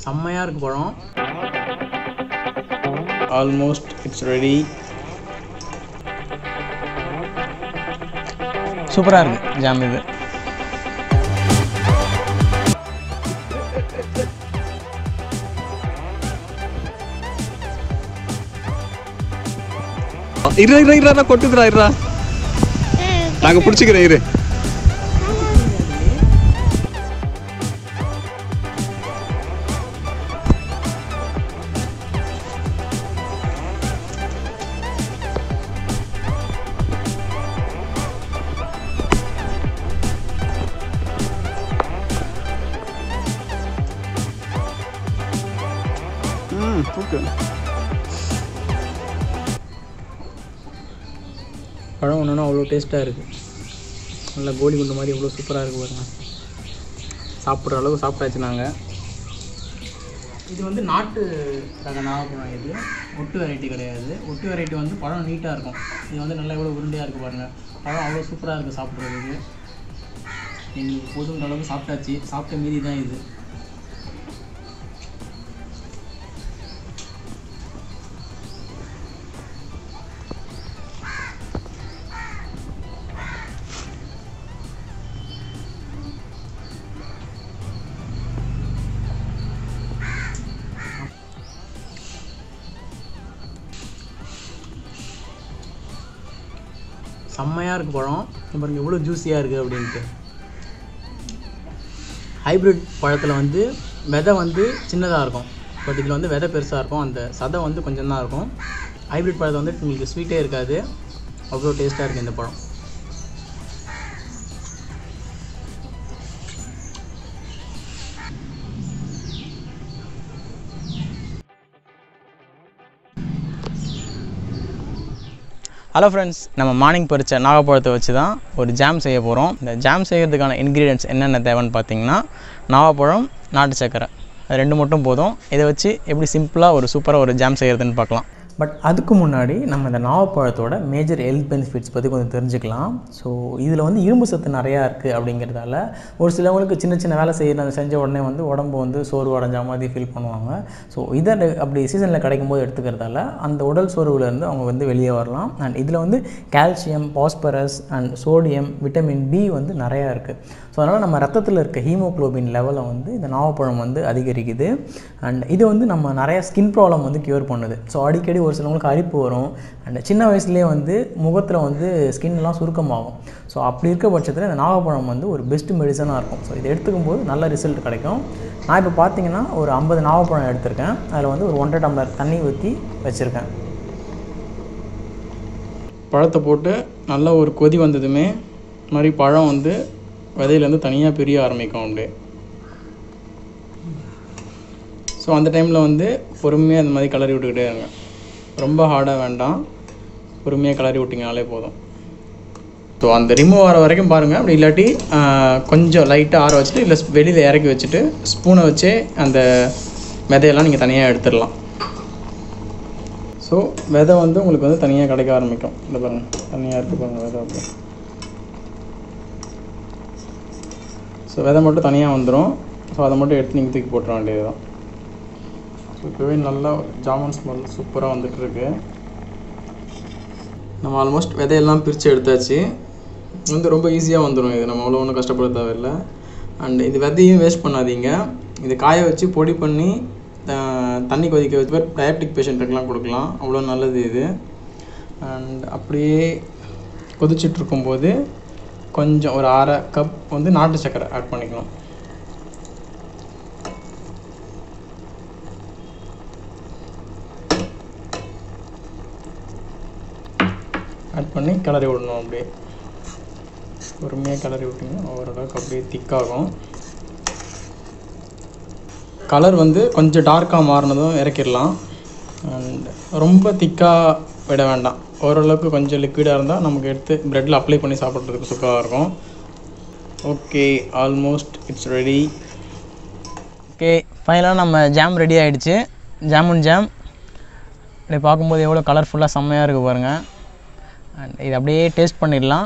செம்மையாக இருக்குது பழம் ஆல்மோஸ்ட் இட்ஸ் ரெடி சூப்பராக இருக்குது ஜாம் இது இரு இரு இரு கொட்டுதுடா இருடா நாங்கள் பிடிச்சிக்கிறேன் இரு ம் ஓகே பழம் ஒன்றுனா அவ்வளோ டேஸ்ட்டாக இருக்குது நல்லா கோலி குண்டு மாதிரி எவ்வளோ சூப்பராக இருக்குது பாருங்க சாப்பிட்ற அளவுக்கு சாப்பிட்டாச்சு நாங்கள் இது வந்து நாட்டு ரக நாகப்பழம் இது ஒட்டு வெரைட்டி கிடையாது ஒட்டு வெரைட்டி வந்து பழம் நீட்டாக இருக்கும் இது வந்து நல்லா எவ்வளோ உருண்டையாக இருக்குது பாருங்கள் பழம் அவ்வளோ சூப்பராக இருக்குது சாப்பிட்றதுக்கு எங்களுக்கு போதுங்கிற அளவுக்கு சாப்பிட்டாச்சு சாப்பிட்ட மீதி தான் இது செம்மையாக இருக்குது பழம் இங்க பாருங்க எவ்வளோ ஜூஸியாக இருக்குது அப்படின்ட்டு ஹைப்ரிட் பழத்தில் வந்து விதை வந்து சின்னதாக இருக்கும் பட் இதில் வந்து விதை பெருசாக இருக்கும் அந்த சதை வந்து கொஞ்சம் தான் இருக்கும் ஹைப்ரிட் பழத்தை வந்து உங்களுக்கு ஸ்வீட்டே இருக்காது அவ்வளோ டேஸ்ட்டாக இருக்குது இந்த பழம் ஹலோ ஃப்ரெண்ட்ஸ் நம்ம மார்னிங் பறித்த நாகப்பழத்தை வச்சு தான் ஒரு ஜாம் செய்ய போகிறோம் இந்த ஜாம் செய்கிறதுக்கான இன்க்ரீடியன்ட்ஸ் என்னென்ன தேவைன்னு பார்த்தீங்கன்னா நாகப்பழம் நாட்டு சக்கரை அது ரெண்டு மட்டும் போதும் இதை வச்சு எப்படி சிம்பிளாக ஒரு சூப்பராக ஒரு ஜாம் செய்கிறதுன்னு பார்க்கலாம் பட் அதுக்கு முன்னாடி நம்ம இந்த நாவப்பழத்தோட மேஜர் ஹெல்த் பெனிஃபிட்ஸ் பற்றி கொஞ்சம் தெரிஞ்சுக்கலாம் ஸோ இதில் வந்து இரும்பு சத்து நிறையா இருக்குது அப்படிங்கிறதால ஒரு சிலவங்களுக்கு சின்ன சின்ன வேலை செய்ய செஞ்ச உடனே வந்து உடம்பு வந்து சோர்வு அடைஞ்ச மாதிரி ஃபீல் பண்ணுவாங்க ஸோ இதை அப்படி சீசனில் கிடைக்கும் போது எடுத்துக்கிறதால அந்த உடல் சோர்வுலேருந்து அவங்க வந்து வெளியே வரலாம் அண்ட் இதில் வந்து calcium phosphorus and sodium vitamin B வந்து நிறையா இருக்குது ஸோ அதனால் நம்ம ரத்தத்தில் இருக்க ஹீமோக்ளோபின் லெவலை வந்து இந்த நாவப்பழம் வந்து அதிகரிக்குது அண்ட் இது வந்து நம்ம நிறையா ஸ்கின் ப்ராப்ளம் வந்து க்யூர் பண்ணுது ஸோ அடிக்கடி ஒரு சிலவங்களுக்கு அரிப்பு வரும் அண்ட் சின்ன வயசுலேயே வந்து முகத்தில் வந்து ஸ்கின்லாம் சுருக்கமாகும் ஸோ அப்படி இருக்க பட்சத்தில் இந்த நாகப்பழம் வந்து ஒரு பெஸ்ட் மெடிசனாக இருக்கும் ஸோ இதை எடுத்துக்கும் போது நல்ல ரிசல்ட் கிடைக்கும் நான் இப்போ பார்த்தீங்கன்னா ஒரு ஐம்பது நாகப்பழம் எடுத்திருக்கேன் அதில் வந்து ஒரு ஒன்றரை டம்ளர் தண்ணி ஊற்றி வச்சுருக்கேன் பழத்தை போட்டு நல்ல ஒரு கொதி வந்ததுமே இந்த மாதிரி பழம் வந்து விதையிலேருந்து தனியாக பிரிய ஆரம்பிக்கும் அப்படியே ஸோ அந்த டைமில் வந்து பொறுமையாக இந்த மாதிரி கிளறி விட்டுக்கிட்டே இருங்க ரொம்ப ஹார்டாக வேண்டாம் பொறுமையாக கிளறி விட்டிங்கனாலே போதும் ஸோ அந்த ரிமூவ் ஆகிற வரைக்கும் பாருங்கள் அப்படி இல்லாட்டி ஆஹ், கொஞ்சம் லைட்டாக ஆற வச்சுட்டு இல்லை வெளியில் இறக்கி வச்சுட்டு ஸ்பூனை வச்சே அந்த விதையெல்லாம் நீங்கள் தனியாக எடுத்துடலாம் ஸோ விதை வந்து உங்களுக்கு வந்து தனியாக கிடைக்க ஆரம்பிக்கும் இந்த பாருங்கள் தனியாக இருக்குது பாருங்கள் விதை அப்படி ஸோ விதை மட்டும் தனியாக வந்துடும் ஸோ அதை மட்டும் எடுத்து நீங்கள் தூக்கி போட்டுற வேண்டியது தான் ஸோ இப்போவே நல்லா ஜாமுன் ஸ்மெல் சூப்பராக வந்துட்டு இருக்கு நம்ம ஆல்மோஸ்ட் விதையெல்லாம் பிரித்து எடுத்தாச்சு இது வந்து ரொம்ப ஈஸியாக வந்துடும் இது நம்ம அவ்வளோ ஒன்றும் கஷ்டப்பட தேவையில்லை அண்ட் இது விதையும் வேஸ்ட் பண்ணாதீங்க இது காய வச்சு பொடி பண்ணி த- தண்ணி கொதிக்க வச்சு டயபெட்டிக் பேஷண்ட்டுக்கெலாம் கொடுக்கலாம் அவ்வளோ நல்லது இது அண்ட் அப்படியே கொதிச்சுட்டு இருக்கும்போது கொஞ்சம் ஒரு அரை கப் வந்து நாட்டு சர்க்கரை ஆட் பண்ணிக்கணும் ஆட் பண்ணி கிளறி விடணும் அப்படியே பொறுமையாக கிளறி விட்டிங்கன்னா ஓரளவுக்கு அப்படியே திக்காகும் கலர் வந்து கொஞ்சம் டார்க்காக மாறினதும் இறக்கிடலாம் அண்ட் ரொம்ப திக்காக விட வேண்டாம் ஓரளவுக்கு கொஞ்சம் லிக்விடாக இருந்தால் நமக்கு எடுத்து ப்ரெட்டில் அப்ளை பண்ணி சாப்பிட்றதுக்கு சூப்பராக இருக்கும் okay almost it's ready okay ஃபைனலாக நம்ம ஜாம் ரெடி ஆகிடுச்சு ஜாமுன் ஜாம் இப்படி பார்க்கும்போது எவ்வளோ கலர்ஃபுல்லாக செம்மையாக இருக்குது பாருங்கள் அண்ட் இது அப்படியே டேஸ்ட் பண்ணிடலாம்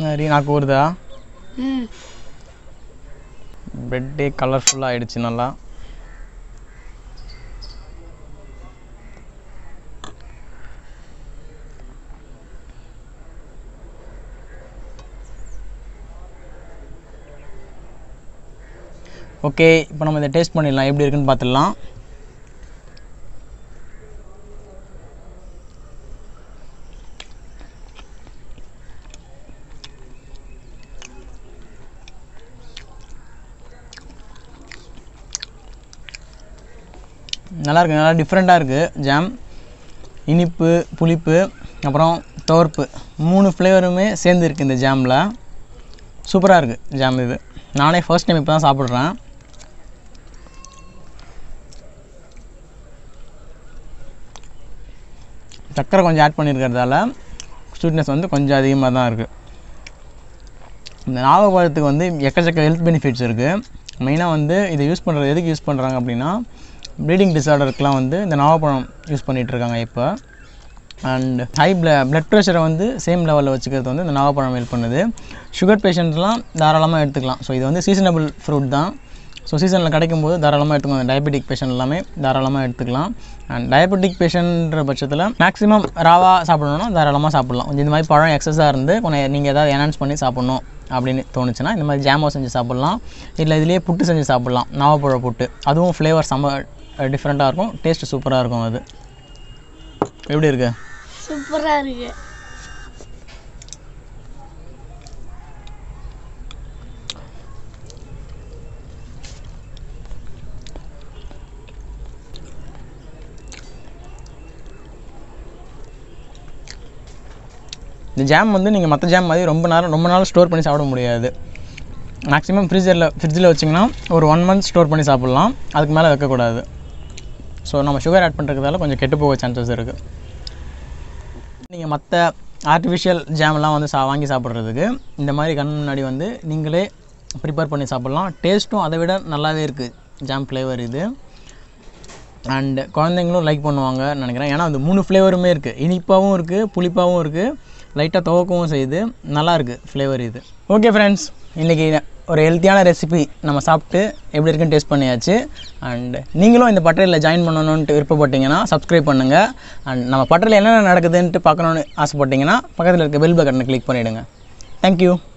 மாதிரி நாக்கு ஊறுதா ம் ப்ரெட்டே கலர்ஃபுல்லாக ஆயிடுச்சு நல்லா ஓகே இப்போ நம்ம இதை டேஸ்ட் பண்ணிடலாம் எப்படி இருக்குன்னு பார்த்துடலாம் நல்லா இருக்கு நல்லா டிஃப்ரெண்ட்டாக இருக்குது ஜாம் இனிப்பு புளிப்பு அப்புறம் துவர்ப்பு மூணு ஃப்ளேவருமே சேர்ந்து இருக்குது இந்த ஜாமில் சூப்பராக இருக்குது ஜாம் இது நானே ஃபர்ஸ்ட் டைம் இப்போ தான் சாப்பிட்றேன் சர்க்கரை கொஞ்சம் ஆட் பண்ணியிருக்கிறதால ஸ்வீட்னஸ் வந்து கொஞ்சம் அதிகமாக தான் இருக்குது இந்த நாவப்பழத்துக்கு வந்து எக்கச்சக்க ஹெல்த் பெனிஃபிட்ஸ் இருக்குது மெயினாக வந்து இதை யூஸ் பண்ணுறது எதுக்கு யூஸ் பண்ணுறாங்க அப்படின்னா ப்ளீடிங் டிஸார்டருக்குலாம் வந்து இந்த நாவப்பழம் யூஸ் பண்ணிகிட்டு இருக்காங்க இப்போ அண்ட் ஹை ப்ள ப்ளட் ப்ரெஷரை வந்து சேம் லெவலில் வச்சுக்கிறது வந்து இந்த நாவப்பழம் ஹெல்ப் பண்ணுது சுகர் பேஷண்ட்லாம் தாராளமாக எடுத்துக்கலாம் ஸோ இது வந்து சீசனபிள் ஃப்ரூட் தான் ஸோ சீசனில் கிடைக்கும் போது தாராளமாக எடுத்துக்கோங்க டயபெட்டிக் பேஷண்ட் எல்லாமே தாராளமாக எடுத்துக்கலாம் அண்ட் டயபெட்டிக் பேஷண்ட்ன்ற பட்சத்தில் மேக்ஸிமம் ராவாக சாப்பிடணும்னா தாராளமாக சாப்பிடலாம் கொஞ்சம் இந்த மாதிரி பழம் எக்ஸஸாக இருந்து கொஞ்சம் நீங்கள் ஏதாவது என்ஹான்ஸ் பண்ணி சாப்பிட்ணும் அப்படின்னு தோணுச்சுன்னா இந்த மாதிரி ஜாமோ செஞ்சு சாப்பிட்லாம் இல்லை இதுலேயே புட்டு செஞ்சு சாப்பிட்லாம் நாவப்பழ புட்டு அதுவும் ஃப்ளேவர் செம்ம டிஃப்ரெண்ட்டாக இருக்கும் டேஸ்ட் சூப்பராக இருக்கும் அது எப்படி இருக்கு சூப்பராக இருக்கு இந்த ஜாம் வந்து நீங்கள் மற்ற ஜாம் மாதிரி ரொம்ப நேரம் ரொம்ப நாள் ஸ்டோர் பண்ணி சாப்பிட முடியாது மேக்ஸிமம் ஃப்ரீசரில் ஃப்ரிட்ஜில் வச்சிங்கன்னா ஒரு ஒன் மந்த் ஸ்டோர் பண்ணி சாப்பிட்லாம் அதுக்கு மேலே வைக்கக்கூடாது ஸோ நம்ம சுகர் ஆட் பண்ணுறதுனால கொஞ்சம் கெட்டு போக சான்சஸ் இருக்குது நீங்கள் மற்ற ஆர்டிஃபிஷியல் ஜாம்லாம் வந்து சா வாங்கி சாப்பிட்றதுக்கு இந்த மாதிரி கண் முன்னாடி வந்து நீங்களே ப்ரிப்பேர் பண்ணி சாப்பிட்லாம் டேஸ்ட்டும் அதை விட நல்லாவே இருக்குது ஜாம் ஃப்ளேவர் இது அண்ட் குழந்தைங்களும் லைக் பண்ணுவாங்கன்னு நினைக்கிறேன் ஏன்னா அந்த மூணு ஃப்ளேவருமே இருக்குது இனிப்பாகவும் இருக்குது புளிப்பாகவும் இருக்குது லைட்டாக துவக்கவும் செய்யுது நல்லா இருக்குது ஃப்ளேவர் இது ஓகே ஃப்ரெண்ட்ஸ் இன்றைக்கி ஒரு ஹெல்த்தியான ரெசிபி நம்ம சாப்பிட்டு எப்படி இருக்குன்னு டேஸ்ட் பண்ணியாச்சு அண்ட் நீங்களும் இந்த பட்டறையில் ஜாயின் பண்ணணுன்ட்டு விருப்பப்பட்டீங்கன்னா சப்ஸ்கிரைப் பண்ணுங்கள் அண்ட் நம்ம பட்டறையில் என்னென்ன நடக்குதுன்ட்டு பார்க்கணுன்னு ஆசைப்பட்டீங்கன்னா பக்கத்தில் இருக்க பெல் பட்டனை கிளிக் பண்ணிவிடுங்க தேங்க்யூ